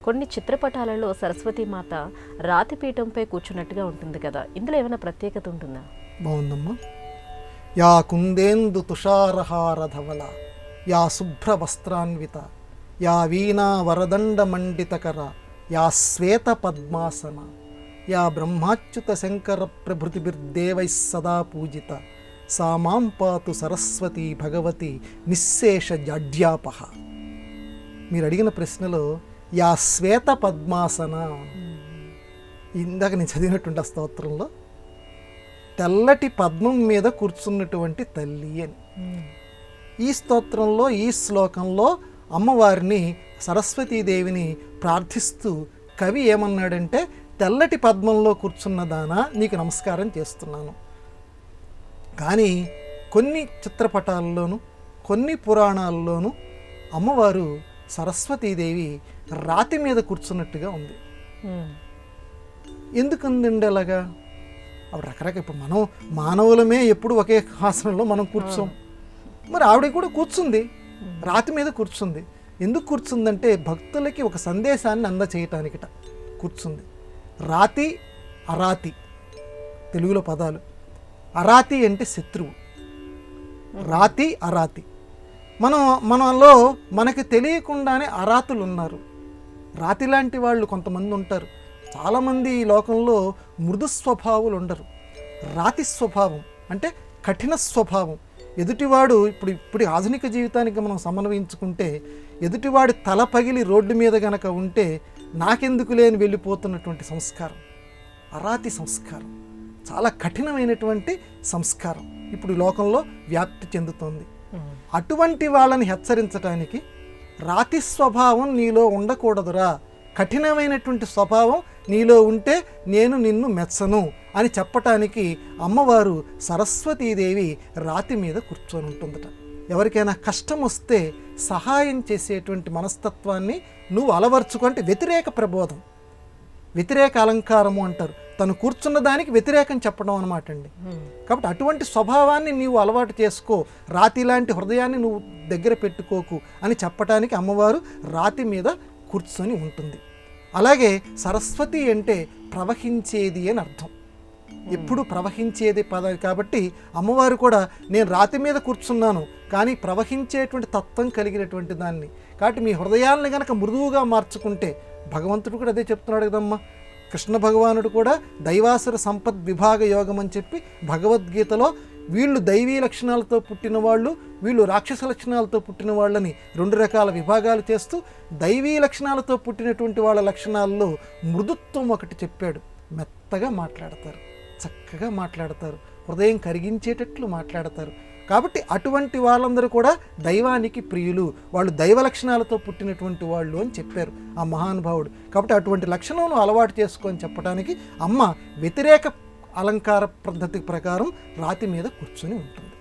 కొన్ని చిత్రపటాలలో సరస్వతి మాత రాతి పీఠంపై కూర్చున్నట్టుగా ఉంటుంది కదా ఇందులో ఏమైనా ప్రత్యేకత ఉంటుందా బాగుందమ్మా యా కుందేందు తుషారహారధవల యా శుభ్ర వస్త్రాన్విత యా వీణా వరదండ మండితకర యా శ్వేత పద్మాసన యా బ్రహ్మాచ్యుత శంకర ప్రభృతిభిర్దేవై సదా పూజిత సా మాం పాతు సరస్వతి భగవతి నిశ్శేష జాడ్యాపహ మీరు అడిగిన ప్రశ్నలో యా శ్వేత పద్మాసన ఇందాక నేను చదివినటువంటి ఆ స్తోత్రంలో తెల్లటి పద్మం మీద కూర్చున్నటువంటి తల్లి అని ఈ స్తోత్రంలో ఈ శ్లోకంలో అమ్మవారిని సరస్వతీదేవిని ప్రార్థిస్తూ కవి ఏమన్నాడంటే తెల్లటి పద్మంలో కూర్చున్నదానా నీకు నమస్కారం చేస్తున్నాను కానీ కొన్ని చిత్రపటాల్లోనూ కొన్ని పురాణాల్లోనూ అమ్మవారు సరస్వతీదేవి రాతి మీద కూర్చున్నట్టుగా ఉంది ఎందుకుందండి అలాగా అవి రకరకాల ఇప్పుడు మనం మానవులమే ఎప్పుడు ఒకే ఆసనంలో మనం కూర్చోం మరి ఆవిడ కూడా కూర్చుంది రాతి మీద కూర్చుంది ఎందుకు కూర్చుందంటే భక్తులకి ఒక సందేశాన్ని అందచేయటానికిట కూర్చుంది రాతి అరాతి తెలుగులో పదాలు అరాతి అంటే శత్రువు రాతి అరాతి మనం మనలో మనకి తెలియకుండానే అరాతులు ఉన్నారు రాతి లాంటి వాళ్ళు కొంతమంది ఉంటారు చాలామంది ఈ లోకంలో మృదు స్వభావులు ఉండరు రాతి స్వభావం అంటే కఠిన స్వభావం ఎదుటివాడు ఇప్పుడు ఇప్పుడు ఆధునిక జీవితానికి మనం సమన్వయించుకుంటే ఎదుటివాడి తల పగిలి రోడ్డు మీద గనక ఉంటే నాకెందుకు లేని వెళ్ళిపోతున్నటువంటి సంస్కారం అరాతి సంస్కారం చాలా కఠినమైనటువంటి సంస్కారం ఇప్పుడు ఈ లోకంలో వ్యాప్తి చెందుతోంది అటువంటి వాళ్ళని హెచ్చరించడానికి రాతి స్వభావం నీలో ఉండకూడదురా కఠినమైనటువంటి స్వభావం నీలో ఉంటే నేను నిన్ను మెచ్చను అని చెప్పటానికి అమ్మవారు సరస్వతీదేవి రాతి మీద కూర్చొని ఉంటుందట ఎవరికైనా కష్టం వస్తే సహాయం చేసేటువంటి మనస్తత్వాన్ని నువ్వు అలవర్చుకుంటే వ్యతిరేక ప్రబోధం వ్యతిరేక అలంకారము అంటారు తను కూర్చున్న దానికి వ్యతిరేకం చెప్పడం అనమాట అండి కాబట్టి అటువంటి స్వభావాన్ని నీవు అలవాటు చేసుకో రాతి లాంటి హృదయాన్ని నువ్వు దగ్గర పెట్టుకోకు అని చెప్పటానికి అమ్మవారు రాతి మీద కూర్చొని ఉంటుంది అలాగే సరస్వతి అంటే ప్రవహించేది అని అర్థం ఎప్పుడు ప్రవహించేది పద కాబట్టి అమ్మవారు కూడా నేను రాతి మీద కూర్చున్నాను కానీ ప్రవహించేటువంటి తత్వం కలిగినటువంటి దాన్ని కాబట్టి మీ హృదయాలను గనక మృదువుగా మార్చుకుంటే భగవంతుడు కూడా అదే చెప్తున్నాడు కదమ్మా కృష్ణ భగవానుడు కూడా దైవాసుర సంపద్ విభాగ యోగం అని చెప్పి భగవద్గీతలో వీళ్ళు దైవీ లక్షణాలతో పుట్టిన వాళ్ళు వీళ్ళు రాక్షస లక్షణాలతో పుట్టిన వాళ్ళని రెండు రకాల విభాగాలు చేస్తూ దైవీ లక్షణాలతో పుట్టినటువంటి వాళ్ళ లక్షణాల్లో మృదుత్వం ఒకటి చెప్పాడు మెత్తగా మాట్లాడతారు చక్కగా మాట్లాడతారు హృదయం కరిగించేటట్లు మాట్లాడతారు కాబట్టి అటువంటి వాళ్ళందరూ కూడా దైవానికి ప్రియులు వాళ్ళు దైవ లక్షణాలతో పుట్టినటువంటి వాళ్ళు అని చెప్పారు ఆ మహానుభావుడు కాబట్టి అటువంటి లక్షణం అలవాటు చేసుకొని చెప్పడానికి అమ్మ వ్యతిరేక అలంకార పద్ధతి ప్రకారం రాతి మీద కూర్చొని ఉంటుంది